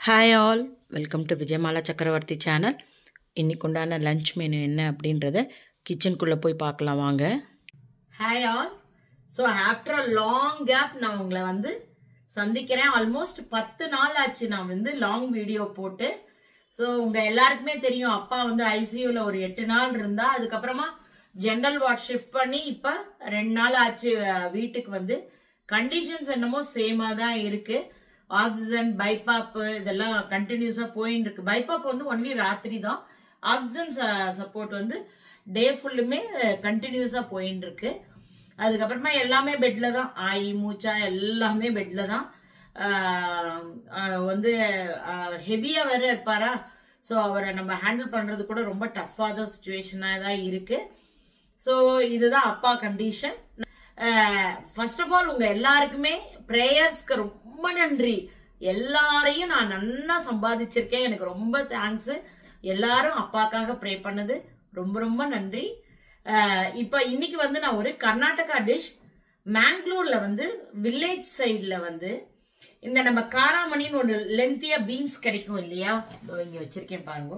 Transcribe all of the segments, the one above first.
hi all welcome to Vijayamala Chakravarthy channel இன்னைக்கு உண்டான lunch menu என்ன அப்படின்றத கிச்சனுக்குள்ளே போய் பார்க்கலாம் வாங்க hi all so after a long gap நான் உங்களை வந்து சந்திக்கிறேன் ஆல்மோஸ்ட் பத்து நாள் ஆச்சு நான் வந்து லாங் வீடியோ போட்டு ஸோ உங்கள் எல்லாருக்குமே தெரியும் அப்பா வந்து ஐசியூவில் ஒரு எட்டு நாள் இருந்தா அதுக்கப்புறமா ஜென்ரல் வார்ட் ஷிஃப்ட் பண்ணி இப்போ ரெண்டு நாள் ஆச்சு அஹ், வீட்டுக்கு வந்து கண்டிஷன்ஸ் என்னமோ சேமாக தான் இருக்கு ஆக்சிஜன் பைபாப் இதெல்லாம் கண்டினியூஸாக போயின்னு இருக்கு பைபாப் வந்து ஒன்லி ராத்திரி தான் ஆக்சிஜன் சப்போர்ட் வந்து டே ஃபுல்லுமே கண்டினியூஸாக போயின்னு இருக்கு அதுக்கப்புறமா எல்லாமே பெட்ல தான் ஆயி மூச்சா எல்லாமே பெட்ல தான் ஆஹ் ஆஹ் வந்து ஹெவியா வேற இருப்பாரா ஸோ அவரை நம்ம ஹேண்டில் பண்றது கூட ரொம்ப டஃப்பாக தான் சுச்சுவேஷனாக தான் இருக்கு ஸோ இதுதான் அப்பா கண்டிஷன் ஃபர்ஸ்ட் ஆஃப் ஆல் உங்க எல்லாருக்குமே ப்ரேயர்ஸ்க்கு ரொம்ப நன்றி எல்லாரையும் நான் நன்னா சம்பாதிச்சிருக்கேன் எனக்கு ரொம்ப தேங்க்ஸ் எல்லாரும் அப்பாக்காக ப்ரே பண்ணது ரொம்ப ரொம்ப நன்றி அஹ், இப்ப இன்னைக்கு வந்து நான் ஒரு கர்நாடகா டிஷ் மேங்களூர்ல வந்து வில்லேஜ் சைடுல வந்து இந்த நம்ம காராமணின்னு ஒன்று லென்த்தியா பீன்ஸ் கிடைக்கும் இல்லையா இதோ இங்க வச்சிருக்கேன் பாருங்க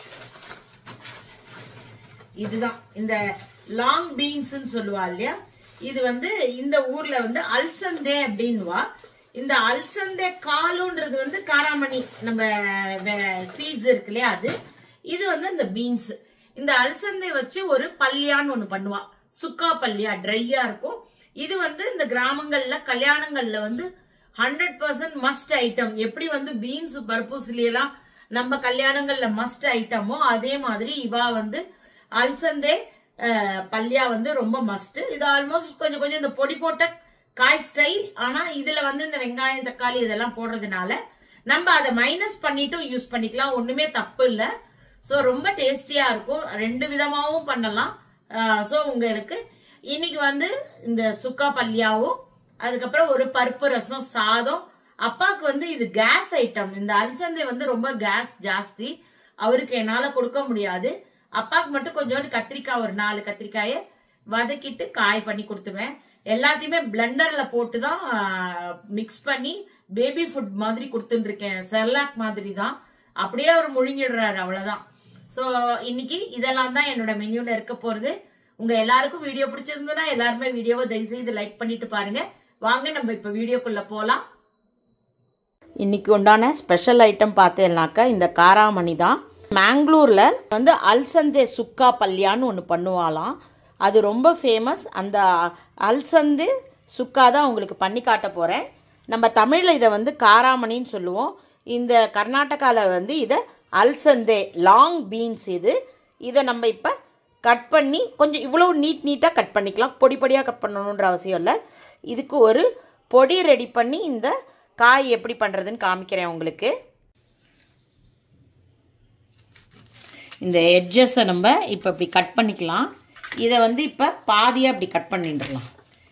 இதுதான் இந்த லாங் பீன்ஸ்னு சொல்லுவா இல்லையா இது வந்து இந்த ஊர்ல வந்து அல்சந்தே அப்படின்னுவா இந்த அல்சந்தே காலுன்றது வந்து காராமணி நம்ம சீட்ஸ் இருக்கு இல்லையா அது இது வந்து இந்த பீன்ஸ் இந்த அல்சந்தே வச்சு ஒரு பல்லியான்னு ஒண்ணு பண்ணுவா சுக்கா பல்லியா ட்ரையா இருக்கும் இது வந்து இந்த கிராமங்கள்ல கல்யாணங்கள்ல வந்து ஹண்ட்ரட் பர்சன்ட் மஸ்ட் ஐட்டம் எப்படி வந்து பீன்ஸ் பருப்பு எல்லாம் நம்ம கல்யாணங்கள்ல மஸ்ட் ஐட்டமோ அதே மாதிரி இவா வந்து அல்சந்தே அஹ், பல்லியா வந்து ரொம்ப மஸ்ட் இது ஆல்மோஸ்ட் கொஞ்சம் கொஞ்சம் இந்த பொடி போட்ட காய் ஸ்டைல் ஆனா இதுல வந்து இந்த வெங்காயம் தக்காளி இதெல்லாம் போடுறதுனால நம்ம அதை மைனஸ் பண்ணிட்டும் யூஸ் பண்ணிக்கலாம் ஒண்ணுமே தப்பு இல்ல சோ ரொம்ப டேஸ்டியா இருக்கும் ரெண்டு விதமாவும் பண்ணலாம் சோ உங்களுக்கு இன்னைக்கு வந்து இந்த சுக்கா பல்லியாவும் அதுக்கப்புறம் ஒரு பருப்பு ரசம் சாதம் அப்பாவுக்கு வந்து இது கேஸ் ஐட்டம் இந்த அல்சந்தை வந்து ரொம்ப கேஸ் ஜாஸ்தி அவருக்கு என்னால கொடுக்க முடியாது அப்பாவுக்கு மட்டும் கொஞ்சோண்டு கத்திரிக்காய் ஒரு நாலு கத்திரிக்காயை வதக்கிட்டு காய் பண்ணி கொடுத்துருவேன் எல்லாத்தையுமே பிளெண்டர்ல போட்டு தான் மிக்ஸ் பண்ணி பேபி ஃபுட் மாதிரி கொடுத்துட்டு இருக்கேன் செர்லாக் மாதிரி தான் அப்படியே அவர் முழுங்கிடுறாரு அவ்வளவுதான் ஸோ இன்னைக்கு இதெல்லாம் தான் என்னோட மெனுல இருக்க போறது உங்க எல்லாருக்கும் வீடியோ பிடிச்சிருந்ததுன்னா எல்லாருமே வீடியோவை தயவு செய்து லைக் பண்ணிட்டு பாருங்க வாங்க நம்ம இப்ப வீடியோக்குள்ள போலாம் இன்னைக்கு உண்டான ஸ்பெஷல் ஐட்டம் பார்த்தேன்னாக்கா இந்த காராமணி தான் மேங்களூரில் வந்து அல்சந்தே சுக்கா பல்லியான்னு ஒன்று பண்ணுவாளாம் அது ரொம்ப ஃபேமஸ் அந்த அல்சந்தே சுக்கா தான் உங்களுக்கு பண்ணி காட்ட போகிறேன் நம்ம தமிழில் இதை வந்து காராமணின்னு சொல்லுவோம் இந்த கர்நாடகாவில் வந்து இதை அல்சந்தே லாங் பீன்ஸ் இது இதை நம்ம இப்போ கட் பண்ணி கொஞ்சம் இவ்வளோ நீட் நீட்டாக கட் பண்ணிக்கலாம் பொடி பொடியாக கட் பண்ணணுன்ற அவசியம் இல்லை இதுக்கு ஒரு பொடி ரெடி பண்ணி இந்த காய் எப்படி பண்ணுறதுன்னு காமிக்கிறேன் உங்களுக்கு இந்த எட்ஜஸை நம்ம இப்போ இப்படி கட் பண்ணிக்கலாம் இதை வந்து இப்போ பாதியாக இப்படி கட் பண்ணிட்டுலாம்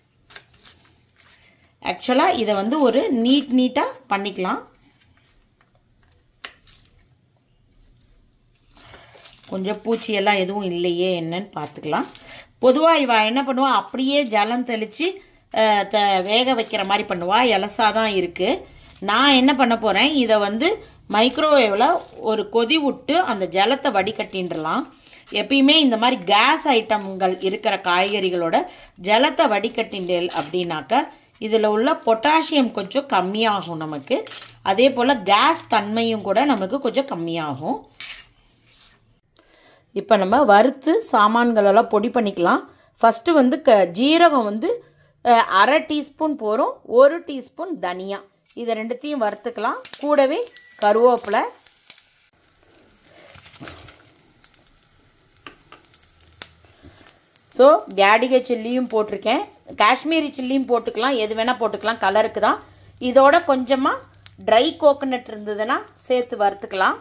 ஆக்சுவலாக இதை வந்து ஒரு நீட் நீட்டாக பண்ணிக்கலாம் கொஞ்சம் பூச்சியெல்லாம் எதுவும் இல்லையே என்னன்னு பார்த்துக்கலாம் பொதுவாக இவ என்ன பண்ணுவா அப்படியே ஜலம் தெளித்து த வேக வைக்கிற மாதிரி பண்ணுவா எலசா தான் இருக்குது நான் என்ன பண்ண போகிறேன் இதை வந்து மைக்ரோவேவில் ஒரு கொதி விட்டு அந்த ஜலத்தை வடிகட்டின்றலாம் எப்பயுமே இந்த மாதிரி கேஸ் ஐட்டம்கள் இருக்கிற காய்கறிகளோட ஜலத்தை வடிகட்டிண்டேல் அப்படின்னாக்கா இதில் உள்ள பொட்டாசியம் கொஞ்சம் கம்மியாகும் நமக்கு அதே போல் கேஸ் தன்மையும் கூட நமக்கு கொஞ்சம் கம்மியாகும் இப்போ நம்ம வறுத்து சாமான்களெல்லாம் பொடி பண்ணிக்கலாம் ஃபஸ்ட்டு வந்து க ஜீரகம் வந்து அஹ், அரை டீஸ்பூன் போகிறோம் ஒரு டீஸ்பூன் தனியா இதை ரெண்டுத்தையும் வறுத்துக்கலாம் கூடவே கருவேப்பிலை ஸோ பேடிகை சில்லியும் போட்டிருக்கேன் காஷ்மீரி சில்லியும் போட்டுக்கலாம் எது வேணால் போட்டுக்கலாம் கலருக்கு தான் இதோட கொஞ்சமாக ட்ரை கோகனட் இருந்ததுன்னா சேர்த்து வறுத்துக்கலாம்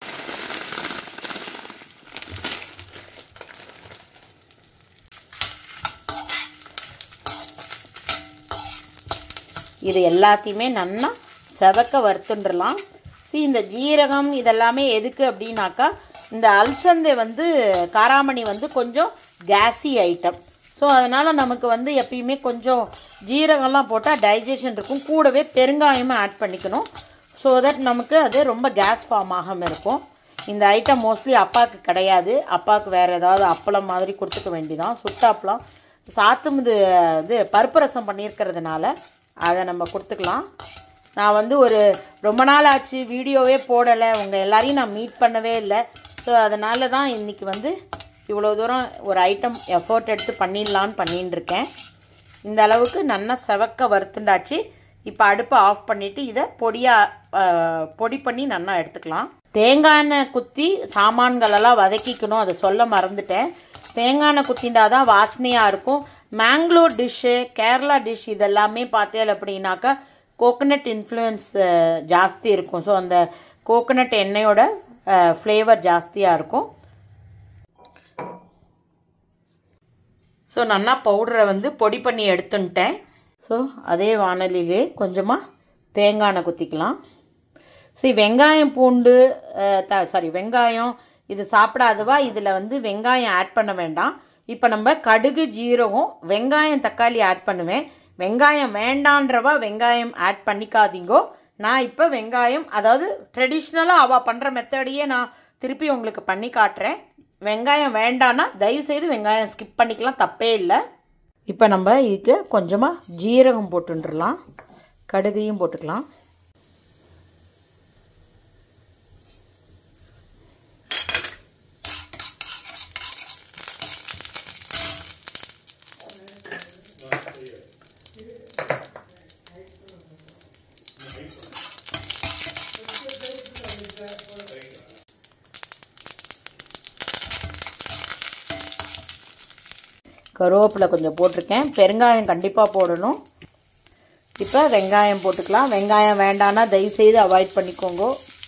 இது எல்லாத்தையுமே நல்லா செவக்க வறுத்துண்டுலாம் சி இந்த ஜீரகம் இதெல்லாமே எதுக்கு அப்படின்னாக்கா இந்த அல்சந்தை வந்து காராமணி வந்து கொஞ்சம் கேஸி ஐட்டம் ஸோ அதனால் நமக்கு வந்து எப்பயுமே கொஞ்சம் ஜீரகம்லாம் போட்டால் டைஜஷன் இருக்கும் கூடவே பெருங்காயமும் ஆட் பண்ணிக்கணும் ஸோ தட் நமக்கு அது ரொம்ப கேஸ் ஃபார்ம் ஆகாமல் இருக்கும் இந்த ஐட்டம் மோஸ்ட்லி அப்பாவுக்கு கிடையாது அப்பாவுக்கு வேறு ஏதாவது அப்பளம் மாதிரி கொடுத்துக்க வேண்டிதான் சுட்ட அப்பளம் சாத்துமுது இது பருப்பு ரசம் பண்ணியிருக்கிறதுனால அதை நம்ம கொடுத்துக்கலாம் நான் வந்து ஒரு ரொம்ப நாள் ஆச்சு வீடியோவே போடலை உங்கள் எல்லாரையும் நான் மீட் பண்ணவே இல்லை ஸோ அதனால தான் இன்றைக்கி வந்து இவ்வளோ தூரம் ஒரு ஐட்டம் எஃபோர்ட் எடுத்து பண்ணிடலான்னு பண்ணின்னு இருக்கேன் இந்த அளவுக்கு நல்லா செவக்க வறுத்துண்டாச்சு இப்போ அடுப்பை ஆஃப் பண்ணிவிட்டு இதை பொடியாக பொடி பண்ணி நல்லா எடுத்துக்கலாம் தேங்காய் எண்ணெய் குத்தி சாமான்களெல்லாம் வதக்கிக்கணும் அதை சொல்ல மறந்துட்டேன் தேங்காய் எண்ணெய் குத்திண்டா தான் வாசனையாக இருக்கும் மேங்களூர் டிஷ்ஷு கேரளா டிஷ் இதெல்லாமே பார்த்தேன் அப்படின்னாக்கா கோகனட் இன்ஃப்ளூயன்ஸ் ஜாஸ்தி இருக்கும் ஸோ அந்த கோகனட் எண்ணெயோட ஃப்ளேவர் ஜாஸ்தியாக இருக்கும் ஸோ நல்லா பவுடரை வந்து பொடி பண்ணி எடுத்துன்ட்டேன் ஸோ அதே வானலிலே கொஞ்சமாக தேங்காய் எண்ணெய் குத்திக்கலாம் சரி வெங்காயம் பூண்டு த சாரி வெங்காயம் இது சாப்பிடாதவா இதில் வந்து வெங்காயம் ஆட் பண்ண வேண்டாம் இப்போ நம்ம கடுகு ஜீரகம் வெங்காயம் தக்காளி ஆட் பண்ணுவேன் வெங்காயம் வேண்டான்றவா வெங்காயம் ஆட் பண்ணிக்காதீங்கோ நான் இப்போ வெங்காயம் அதாவது ட்ரெடிஷ்னலாக அவள் பண்ணுற மெத்தடையே நான் திருப்பி உங்களுக்கு பண்ணி காட்டுறேன் வெங்காயம் வேண்டான்னா தயவுசெய்து வெங்காயம் ஸ்கிப் பண்ணிக்கலாம் தப்பே இல்லை இப்போ நம்ம இதுக்கு கொஞ்சமாக ஜீரகம் போட்டுன்றலாம் கடுகையும் போட்டுக்கலாம் கருவேப்பிலை கொஞ்சம் போட்டிருக்கேன் பெருங்காயம் கண்டிப்பாக போடணும் இப்போ வெங்காயம் போட்டுக்கலாம் வெங்காயம் வேண்டான்னா தயவுசெய்து அவாய்ட் பண்ணிக்கோங்க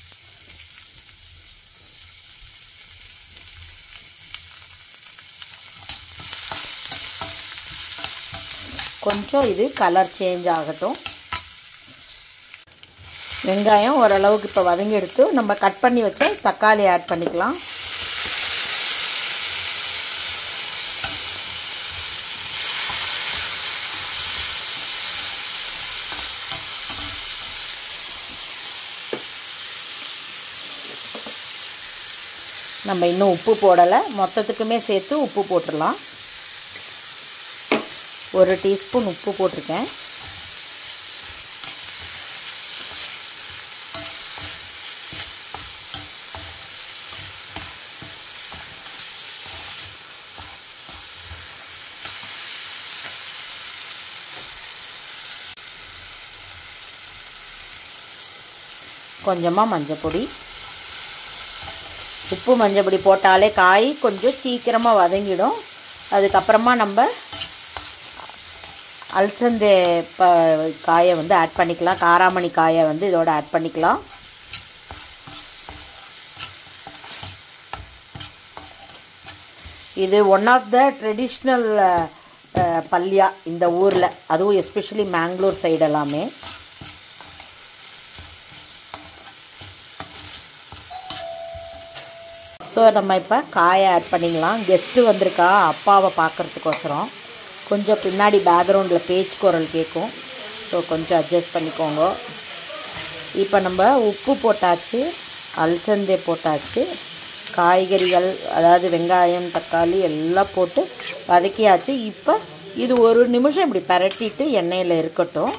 கொஞ்சம் இது கலர் சேஞ்ச் ஆகட்டும் வெங்காயம் ஓரளவுக்கு இப்போ வதங்கி எடுத்து நம்ம கட் பண்ணி வச்ச தக்காளி ஆட் பண்ணிக்கலாம் நம்ம இன்னும் உப்பு போடலை மொத்தத்துக்குமே சேர்த்து உப்பு போட்டுடலாம் ஒரு டீஸ்பூன் உப்பு போட்டிருக்கேன் கொஞ்சமாக மஞ்சப்பொடி உப்பு மஞ்சப்பொடி போட்டாலே காய் கொஞ்சம் சீக்கிரமாக வதங்கிடும் அதுக்கப்புறமா நம்ம அல்சந்தே ப காயை வந்து ஆட் பண்ணிக்கலாம் காராமணி காயை வந்து இதோட ஆட் பண்ணிக்கலாம் இது one of the traditional palya இந்த ஊரில் அதுவும் எஸ்பெஷலி மேங்களூர் சைடு எல்லாமே ஸோ நம்ம இப்போ காயை ஆட் பண்ணிக்கலாம் கெஸ்ட்டு வந்திருக்கா அப்பாவை பார்க்குறதுக்கோசரம் கொஞ்சம் பின்னாடி பேக்ரவுண்டில் பேச்சு குரல் கேட்கும் ஸோ கொஞ்சம் அட்ஜஸ்ட் பண்ணிக்கோங்க இப்போ நம்ம உப்பு போட்டாச்சு அல்சந்தே போட்டாச்சு காய்கறிகள் அதாவது வெங்காயம் தக்காளி எல்லாம் போட்டு வதக்கியாச்சு இப்போ இது ஒரு நிமிஷம் இப்படி பரட்டிட்டு எண்ணெயில் இருக்கட்டும்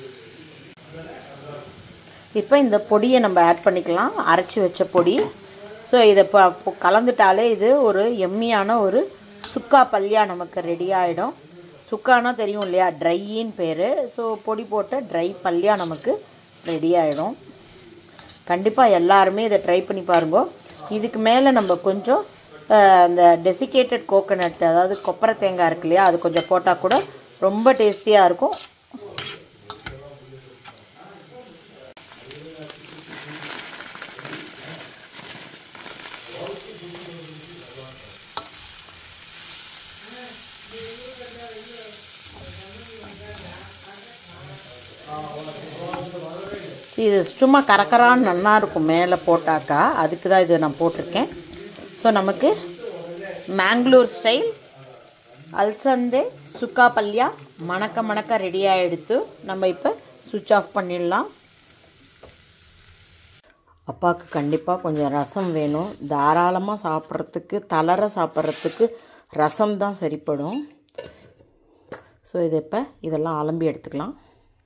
இப்போ இந்த பொடியை நம்ம ஆட் பண்ணிக்கலாம் அரைச்சி வச்ச பொடி ஸோ இதை இப்போ கலந்துட்டாலே இது ஒரு எம்மியான ஒரு சுக்கா பல்லியா நமக்கு ரெடி ஆகிடும் சுக்கானா தெரியும் இல்லையா ட்ரையின்னு பேர் ஸோ பொடி போட்ட ட்ரை பல்லியா நமக்கு ரெடி ஆகிடும் கண்டிப்பாக எல்லாருமே இதை ட்ரை பண்ணி பாருங்க இதுக்கு மேலே நம்ம கொஞ்சம் அந்த டெசிகேட்டட் கோகோனட் அதாவது கொப்பரை தேங்காய் இருக்கு இல்லையா அது கொஞ்சம் போட்டால் கூட ரொம்ப டேஸ்டியாக இருக்கும் இது சும்மா கரக்கரான்னு நல்லா இருக்கும் மேலே போட்டாக்கா அதுக்கு தான் இது நான் போட்டிருக்கேன் ஸோ நமக்கு மேங்களூர் ஸ்டைல் அல்சந்தே சுக்கா பல்யா மணக்க மணக்க ரெடியாக எடுத்து நம்ம இப்போ சுவிட்ச் ஆஃப் பண்ணிடலாம் அப்பாவுக்கு கண்டிப்பாக கொஞ்சம் ரசம் வேணும் தாராளமாக சாப்பிட்றதுக்கு தளர சாப்பிட்றதுக்கு ரசம் தான் சரிப்படும் ஸோ இது இப்போ இதெல்லாம் அலம்பி எடுத்துக்கலாம்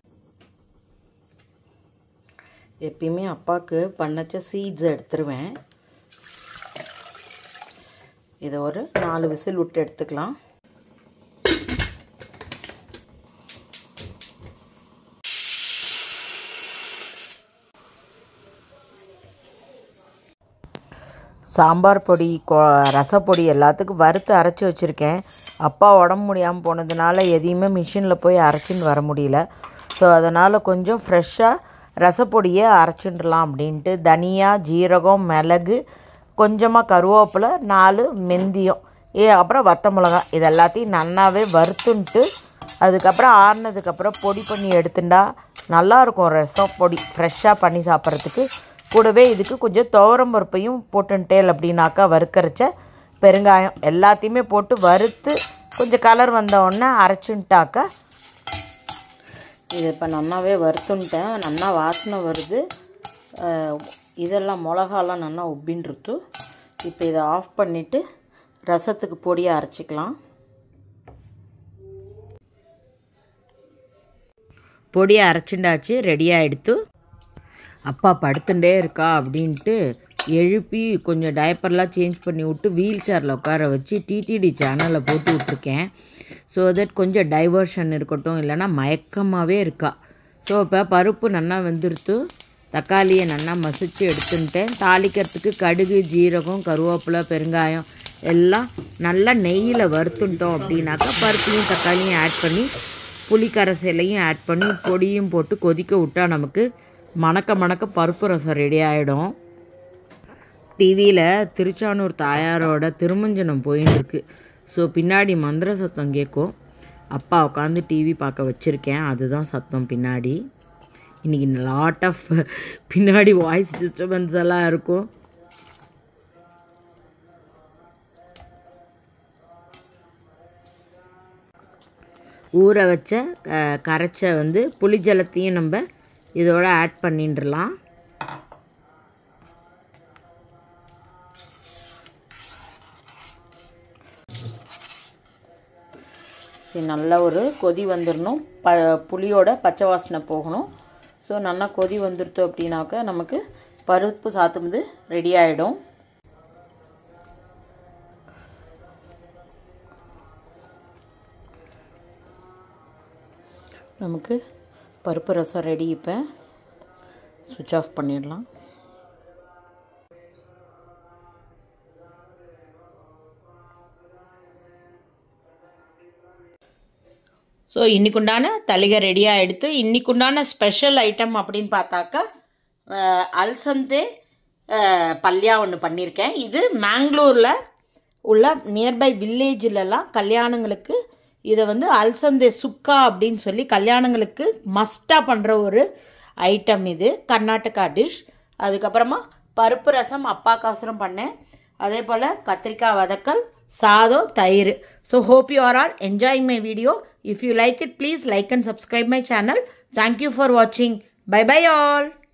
எப்பயுமே அப்பாவுக்கு பண்ணச்ச சீட்ஸ் எடுத்துருவேன் இதை ஒரு நாலு விசில் விட்டு எடுத்துக்கலாம் சாம்பார் பொடி கொ ரசப்பொடி எல்லாத்துக்கும் வறுத்து அரைச்சி வச்சுருக்கேன் அப்பா உடம்பு முடியாமல் போனதுனால எதையுமே மிஷினில் போய் அரைச்சின்னு வர முடியல ஸோ அதனால் கொஞ்சம் ஃப்ரெஷ்ஷாக ரசப்பொடியை அரைச்சிடலாம் அப்படின்ட்டு தனியா ஜீரகம் மிளகு கொஞ்சமாக கருவேப்பிலை நாலு மெந்தியம் ஏ அப்புறம் வத்த மிளகா இது எல்லாத்தையும் நல்லாவே வறுத்துன்ட்டு அதுக்கப்புறம் ஆறுனதுக்கப்புறம் பொடி பண்ணி எடுத்துட்டா நல்லாயிருக்கும் ரசம் பொடி ஃப்ரெஷ்ஷாக பண்ணி சாப்பிட்றதுக்கு கூடவே இதுக்கு கொஞ்சம் துவரம் பருப்பையும் போட்டுன்ட்டேல் அப்படின்னாக்கா வறுக்கரைச்ச பெருங்காயம் எல்லாத்தையுமே போட்டு வறுத்து கொஞ்சம் கலர் வந்த உடனே அரைச்சுன்ட்டாக்கா இது இப்போ நன்னாவே வறுத்துன்ட்டேன் நல்லா வாசனை வருது அஹ் இதெல்லாம் மிளகாலாம் நல்லா உப்பின்றது இப்போ இதை ஆஃப் பண்ணிவிட்டு ரசத்துக்கு பொடியை அரைச்சிக்கலாம் பொடியை அரைச்சுண்டாச்சு ரெடியாக எடுத்து அப்பா படுத்துட்டே இருக்கா அப்படின்ட்டு எழுப்பி கொஞ்சம் டயப்பர்லாம் சேஞ்ச் பண்ணி விட்டு வீல் சேரில் உட்கார வச்சு டிடிடி சேனலில் போட்டு விட்ருக்கேன் ஸோ தட் கொஞ்சம் டைவர்ஷன் இருக்கட்டும் இல்லைன்னா மயக்கமாகவே இருக்கா ஸோ இப்போ பருப்பு நல்லா வெந்துடுத்து தக்காளியை நல்லா மசிச்சு எடுத்துன்ட்டேன் தாளிக்கிறதுக்கு கடுகு ஜீரகம் கருவேப்பிலை பெருங்காயம் எல்லாம் நல்லா நெய்யில் வறுத்துட்டோம் அப்படின்னாக்கா பருப்பையும் தக்காளியும் ஆட் பண்ணி புளிக்கரசையிலையும் ஆட் பண்ணி பொடியும் போட்டு கொதிக்க விட்டால் நமக்கு மணக்க மணக்க பருப்பு ரசம் ரெடி ஆகிடும் டிவியில் திருச்சானூர் தாயாரோட திருமஞ்சனம் போயின்னு இருக்கு ஸோ பின்னாடி மந்திர சத்தம் கேட்கும் அப்பா உட்காந்து டிவி பார்க்க வச்சுருக்கேன் அதுதான் சத்தம் பின்னாடி இன்றைக்கி லாட் ஆஃப் பின்னாடி வாய்ஸ் டிஸ்டர்பன்ஸ் எல்லாம் இருக்கும் ஊற வச்ச க- கரைச்ச வந்து புளி ஜலத்தையும் நம்ம இதோட ஆட் பண்ணிட்டுலாம் சரி நல்ல ஒரு கொதி வந்துடணும் ப புளியோட பச்சை வாசனை போகணும் ஸோ நல்லா கொதி வந்துடுத்து அப்படின்னாக்கா நமக்கு பருப்பு சாத்தும்போது ரெடி ஆகிடும் நமக்கு பருப்பு ரசம் ரெடி இப்போ சுவிட்ச் ஆஃப் பண்ணிடலாம் ஸோ இன்னைக்குண்டான தலிகை ரெடியாக எடுத்து இன்னைக்குண்டான ஸ்பெஷல் ஐட்டம் அப்படின்னு பார்த்தாக்கா அஹ், அல்சந்தே அஹ், பல்யா ஒன்று பண்ணியிருக்கேன் இது மேங்களூரில் உள்ள நியர்பை வில்லேஜிலலாம் கல்யாணங்களுக்கு இதை வந்து அல்சந்தே சுக்கா அப்படின்னு சொல்லி கல்யாணங்களுக்கு மஸ்ட்டாக பண்ணுற ஒரு ஐட்டம் இது கர்நாடகா டிஷ் அதுக்கப்புறமா பருப்பு ரசம் அப்பாக்கோசரம் பண்ணேன் அதே போல் கத்திரிக்காய் வதக்கல் சாதம் தயிர் so hope you are all enjoy my video if you like it please like and subscribe my channel thank you for வாட்சிங் பை பை ஆல்